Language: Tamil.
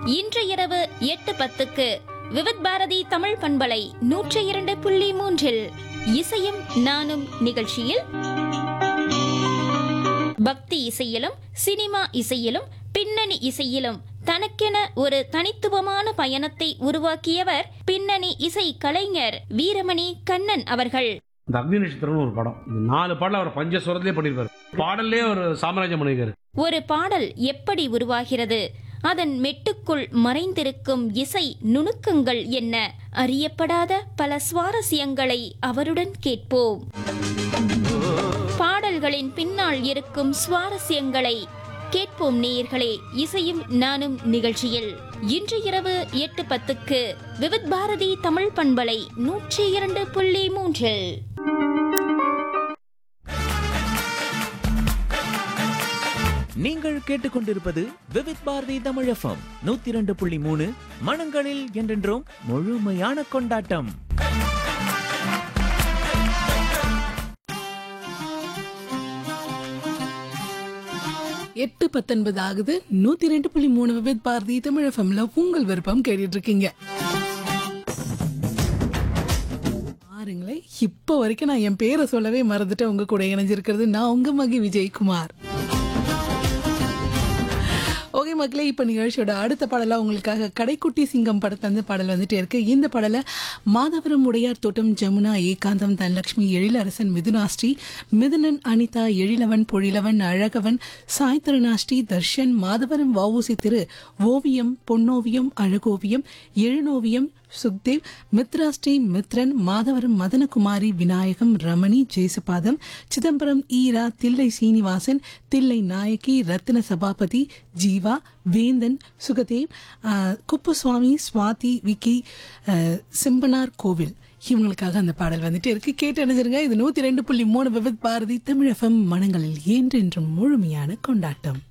இன்று இரவு எட்டு பத்துக்கு விவித் பாரதி தமிழ் பண்பலை நூற்றி இரண்டு புள்ளி மூன்றில் இசையும் நானும் நிகழ்ச்சியில் பக்தி இசையிலும் சினிமா இசையிலும் பின்னணி இசையிலும் தனக்கென ஒரு தனித்துவமான பயணத்தை உருவாக்கியவர் பின்னணி இசை கலைஞர் வீரமணி கண்ணன் அவர்கள் இந்த அக்னி நட்சத்திரம்னு ஒரு படம் இந்த நாலு பாடல அவர் பஞ்சஸ்வரத்திலே பண்ணியிருப்பாரு பாடல்லே ஒரு சாம்ராஜ்யம் பண்ணியிருக்காரு ஒரு பாடல் எப்படி உருவாகிறது அதன் மெட்டுக்குள் மறைந்திருக்கும் இசை நுணுக்கங்கள் என்ன அறியப்படாத பல சுவாரஸ்யங்களை அவருடன் கேட்போம் பாடல்களின் பின்னால் இருக்கும் சுவாரஸ்யங்களை கேட்போம் நேயர்களே இசையும் நானும் நிகழ்ச்சியில் இன்று இரவு எட்டு பத்துக்கு விவித் பாரதி தமிழ் பண்பலை நூற்றி இரண்டு புள்ளி மூன்றில் நீங்கள் கேட்டுக்கொண்டிருப்பது விவித் பாரதி தமிழ் எஃப்எம் நூத்தி இரண்டு புள்ளி மூணு மனங்களில் என்றென்றும் முழுமையான கொண்டாட்டம் எட்டு பத்தொன்பது ஆகுது நூத்தி ரெண்டு புள்ளி மூணு வித் பாரதி தமிழ் எஃப்எம்ல உங்கள் விருப்பம் கேட்டுட்டு இருக்கீங்க பாருங்களேன் இப்போ வரைக்கும் நான் என் பேரை சொல்லவே மறந்துட்டு உங்க கூட இணைஞ்சிருக்கிறது நான் உங்க மகி விஜயகுமார் ஓகே மக்களே இப்போ நிகழ்ச்சியோட அடுத்த பாடலாக உங்களுக்காக கடைக்குட்டி சிங்கம் படத்துலேருந்து பாடல் வந்துட்டே இருக்கு இந்த பாடலை மாதவரம் உடையார் தோட்டம் ஜமுனா ஏகாந்தம் தனலட்சுமி எழிலரசன் மிதுனாஸ்ரீ மிதுனன் அனிதா எழிலவன் பொழிலவன் அழகவன் சாய் திருநாஷ்டி தர்ஷன் மாதவரம் வவுசி திரு ஓவியம் பொன்னோவியம் அழகோவியம் எழுநோவியம் சுக்தேவ் மித்ராஸ்ரீ மித்ரன் மாதவரம் மதனகுமாரி விநாயகம் ரமணி ஜெயசுபாதம் சிதம்பரம் ஈரா தில்லை சீனிவாசன் தில்லை நாயகி ரத்தின சபாபதி ஜீவா வேந்தன் சுகதேவ் ஆஹ், குப்புசுவாமி சுவாதி விக்கி ஆஹ், சிம்பனார் கோவில் இவங்களுக்காக அந்த பாடல் வந்துட்டு இருக்கு கேட்டு அணிஞ்சிருங்க இது நூத்தி ரெண்டு புள்ளி மூணு விவித் பாரதி தமிழ் எஃப்எம் மனங்களில் என்றென்றும் முழுமையான கொண்டாட்டம்